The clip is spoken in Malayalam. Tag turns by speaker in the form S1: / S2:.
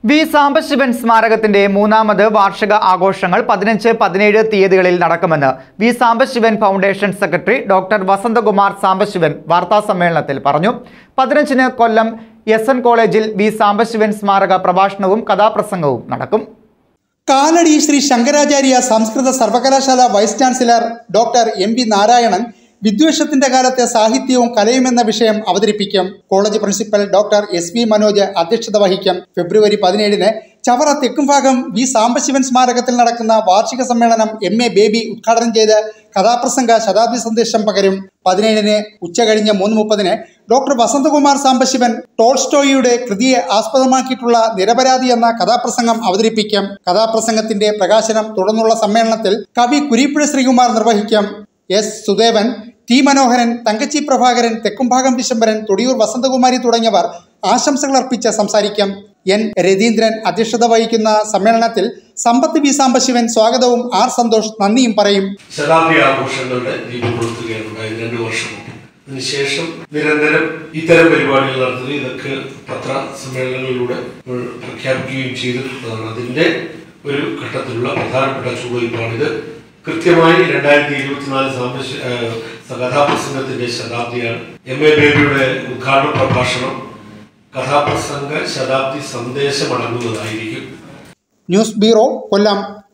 S1: വി സാംബശിവൻ സ്മാരകത്തിന്റെ മൂന്നാമത് വാർഷിക ആഘോഷങ്ങൾ പതിനഞ്ച് പതിനേഴ് തീയതികളിൽ നടക്കുമെന്ന് V Sambasivan foundation secretary doctor Vasanthakumar Sambasivan വാർത്താസമ്മേളനത്തിൽ പറഞ്ഞു പതിനഞ്ചിന് കൊല്ലം എസ് എൻ കോളേജിൽ വി സാംബശിവൻ സ്മാരക പ്രഭാഷണവും കഥാപ്രസംഗവും നടക്കും
S2: കാലടി ശ്രീ ശങ്കരാചാര്യ സംസ്കൃത സർവകലാശാല vice chancellor doctor M V Narayanan വിദ്വേഷത്തിന്റെ കാലത്തെ സാഹിത്യവും കലയും എന്ന വിഷയം അവതരിപ്പിക്കും college principal doctor S V Manoj അധ്യക്ഷത വഹിക്കും ഫെബ്രുവരി പതിനേഴിന് ചവറ തെക്കുംഭാഗം വി സാംബശിവൻ സ്മാരകത്തിൽ നടക്കുന്ന വാർഷിക സമ്മേളനം എം എ ബേബി ഉദ്ഘാടനം ചെയ്ത് കഥാപ്രസംഗ ശതാബ്ദി സന്ദേശം പകരും പതിനേഴിന് ഉച്ചകഴിഞ്ഞ് മൂന്ന് മുപ്പതിന് ഡോക്ടർ വസന്തകുമാർ സാംബശിവൻ ടോൾസ്റ്റോയിയുടെ കൃതിയെ ആസ്പദമാക്കിയിട്ടുള്ള നിരപരാധി എന്ന കഥാപ്രസംഗം അവതരിപ്പിക്കും കഥാപ്രസംഗത്തിന്റെ പ്രകാശനം തുടർന്നുള്ള സമ്മേളനത്തിൽ കവി കുരീപ്പുഴ ശ്രീകുമാർ നിർവഹിക്കും എസ് സുദേവൻ ടി മനോഹരൻ തങ്കച്ചി പ്രഭാകരൻ തെക്കുംഭാഗം വിശംബരൻ തൊടിയൂർ വസന്തകുമാരി തുടങ്ങിയവർ ആശംസകൾ അർപ്പിച്ച് സംസാരിക്കും എൻ രതീന്ദ്രൻ അധ്യക്ഷത വഹിക്കുന്ന സമ്മേളനത്തിൽ സമ്പത്ത് വി സാംബശിവൻ സ്വാഗതവും ആർ സന്തോഷ് നന്ദിയും പറയും
S3: ശതാബ്ദി ആഘോഷങ്ങളുടെ ദീപകൊളുത്തുകയാണ് ഉണ്ടായത് രണ്ടു വർഷം മുമ്പ് അതിനുശേഷം നിരന്തരം ഇത്തരം പരിപാടികൾ നടത്തുക ഇതൊക്കെ പത്ര സമ്മേളനങ്ങളിലൂടെ നമ്മൾ പ്രഖ്യാപിക്കുകയും ചെയ്തിട്ടുള്ളതാണ് അതിന്റെ ഒരു ഘട്ടത്തിലുള്ള പ്രധാനപ്പെട്ട ചുവടുവയ്പ്പാണിത് കൃത്യമായി രണ്ടായിരത്തി ഇരുപത്തിനാല് സാമ്പശ കഥാപ്രസംഗത്തിന്റെ ശതാബ്ദിയാണ് എം എ ബേബിയുടെ ഉദ്ഘാടന പ്രഭാഷണം കഥാപ്രസംഗ ശതാബ്ദി സന്ദേശം അടങ്ങുന്നതായിരിക്കും
S2: ന്യൂസ് ബ്യൂറോ കൊല്ലം